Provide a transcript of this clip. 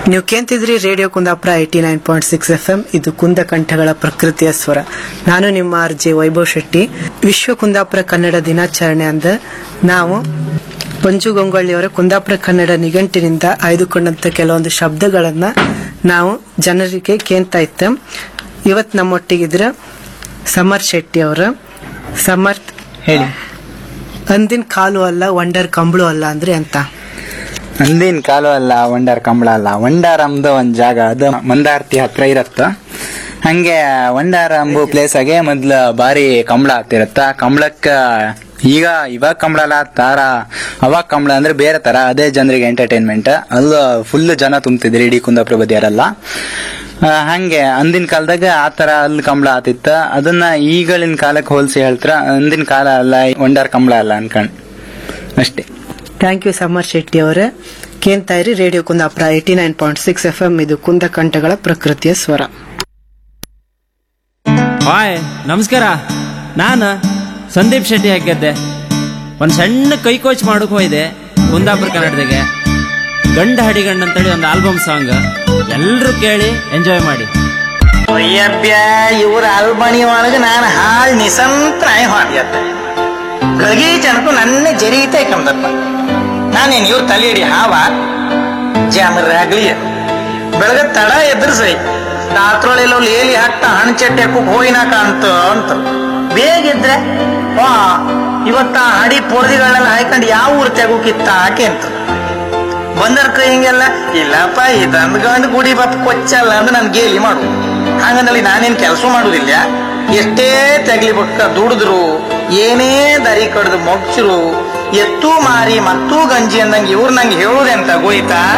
ನೀವು ಕೇಂತಿದ್ರಿ radio Kundapura eighty nine point six F M ಇದು ಕುಂದ ಕಂಠಗಳ ಪ್ರಕೃತಿಯ ಸ್ವರ ನಾನು ನಿಮ್ಮ ಆರ್ ಜೆ ವೈಭವ್ ಶೆಟ್ಟಿ ವಿಶ್ವ ಕುಂದಾಪುರ ಕನ್ನಡ ದಿನಾಚರಣೆ ಅಂದ ನಾವು ಪಂಜು ಗಂಗೊಳ್ಳಿಯವರ ಕುಂದಾಪುರ ಕನ್ನಡ ನಿಘಂಟಿನಿಂದ ಆಯ್ದುಕೊಂಡಂತ ಕೆಲವೊಂದು ಶಬ್ದಗಳನ್ನ ನಾವು ಜನರಿಗೆ ಕೇಳ್ತಾ ಇತ್ತ ಇವತ್ ನಮ್ಮೊಟ್ಟಿಗಿದ್ರ ಸಮರ್ ಶೆಟ್ಟಿ ಅವರ ಸಮರ್ಥ್ ಹೇಳಿ ಅಂದಿನ ಕಾಲು ಅಲ್ಲ ವಂಡರ್ ಕಂಬಳು ಅಲ್ಲ ಅಂದ್ರೆ ಅಂತ ಅಂದಿನ ಕಾಲು ಅಲ್ಲ ವಂಡಾರ್ ಕಂಬಳ ಅಲ್ಲ ವಂಡಾರ್ ಅಂಬದು ಒಂದ್ ಜಾಗ ಅದು ಮಂದಾರ್ತಿ ಹತ್ರ ಇರತ್ತ ಹಂಗೆ ವಂಡಾರ ಅಂಬು ಪ್ಲೇಸ್ ಆಗೆ ಮೊದ್ಲು ಬಾರಿ ಕಂಬಳ ಹತ್ತಿರತ್ತ ಕಂಬಳಕ್ಕ ಈಗ ಇವಾಗ ಕಂಬಳ ಅಲ್ಲ ತಾರ ಅವಾಗ ಕಂಬಳ ಅಂದ್ರೆ ಬೇರೆ ತರ ಅದೇ ಜನರಿಗೆ ಎಂಟರ್ಟೈನ್ಮೆಂಟ್ ಅಲ್ಲೂ ಫುಲ್ ಜನ ತುಂಬ್ತಿದ್ರು ಇಡೀ ಕುಂದಾಪುರ ಬದಿಯಾರೆಲ್ಲ ಆ, ಹಂಗೆ ಅಂದಿನ ಕಾಲದಾಗ ಆ ತರ ಅಲ್ಲಿ ಕಂಬಳ ಆತಿತ್ತ ಅದನ್ನ ಈಗಳಿನ ಕಾಲಕ್ಕೆ ಹೋಲಿಸಿ ಹೇಳ್ತಾರ ಅಂದಿನ ಕಾಲ ಅಲ್ಲ ವಂಡಾರ್ ಕಂಬಳ ಅಲ್ಲ ಅನ್ಕೊಂಡ್ ಅಷ್ಟೇ ಥ್ಯಾಂಕ್ ಯು ಸಮರ್ ಶೆಟ್ಟಿ ಅವರೇ ಕೇಳ್ತಾ ಇರಿ radio Kundapura eighty nine point six F M ಇದು ಕುಂದ ಕಂಠಗಳ ಪ್ರಕೃತಿಯ ಸ್ವರ ಹಾಯ್ ನಮಸ್ಕಾರ ನಾನು ಸಂದೀಪ್ ಶೆಟ್ಟಿ ಹಾಕಿದ್ದೆ ಒಂದು ಸಣ್ಣ ಕೈ ಕೋಚ್ ಮಾಡಕ್ ಹೋಯ್ದೆ ಕುಂದಾಪುರ ಕನ್ನಡದಾಗೆ ಗಂಡ ಹಡಿಗಂಡ ಅಂತೇಳಿ ಒಂದು ಆಲ್ಬಮ್ ಸಾಂಗ್ ಎಲ್ಲರೂ ಕೇಳಿ ಎಂಜಾಯ್ ಮಾಡಿ ಅಯ್ಯಪ್ಪ ಇವ್ರ ಅಲ್ಬಣಿ ಒಳಗ ನಾನು ಹಾಳ್ ನಿಸಂತ್ರಾಯ ಹಾಡ್ಯತ್ತ ಗಳಿಗೆ ಜನಕ್ಕೂ ನನ್ನ ಜರೀತೆ ಕಂದಪ್ಪ ನಾನೇನ್ ಇವ್ರ ತಲೆ ಹಿಡಿ ಹಾವ ಜಾಮರಾಗ್ಲಿ ಬೆಳಗ್ಗೆ ತಡ ಎದುರ್ಸೈ ರಾತ್ರೋಳೆಲ್ಲ ಲೇಲಿ ಹಾಕ್ತಾ ಹಣ್ಣು ಚಟ್ಟೆ ಹಾಕೋಕ್ ಹೋಯಿನ ಕಾಣ್ತ ಅಂತ ಬೇಗ ಇದ್ರೆ ವಾ ಇವತ್ತ ಹಡಿ ಪೊರ್ದಿಗಳನ್ನೆಲ್ಲ ಹಾಯ್ಕೊಂಡು ಯಾವ ಊರ್ ತೆಗೋಕಿತ್ತ ಆಕೆ ಅಂತ ಬಂದರ್ ಕೈ ಹಿಂಗೆಲ್ಲ ಇಲ್ಲಪ್ಪ ಇದಂದ್ ಗಂಡು ಗುಡಿ ಬಾಪ ಕೊಚ್ಚಲ್ಲ ಅಂದ್ರೆ ನನ್ ಗೇಲಿ ಮಾಡು ಹಂಗಂದಲ್ಲಿ ನಾನೇನ್ ಕೆಲಸ ಮಾಡುದಿಲ್ಲ ಎಷ್ಟೇ ತೆಗ್ಲಿ ಬಕ್ಕ ದುಡಿದ್ರು ಏನೇ ದರಿ ಕಡ್ದು ಮೊಗ್ಚರು ಎತ್ತೂ ಮಾರಿ ಮತ್ತೂ ಗಂಜಿ ಅಂದಂಗೆ ಇವ್ರು ನಂಗೆ ಹೇಳುದೆಂತ ಗೋಯ್ತಾ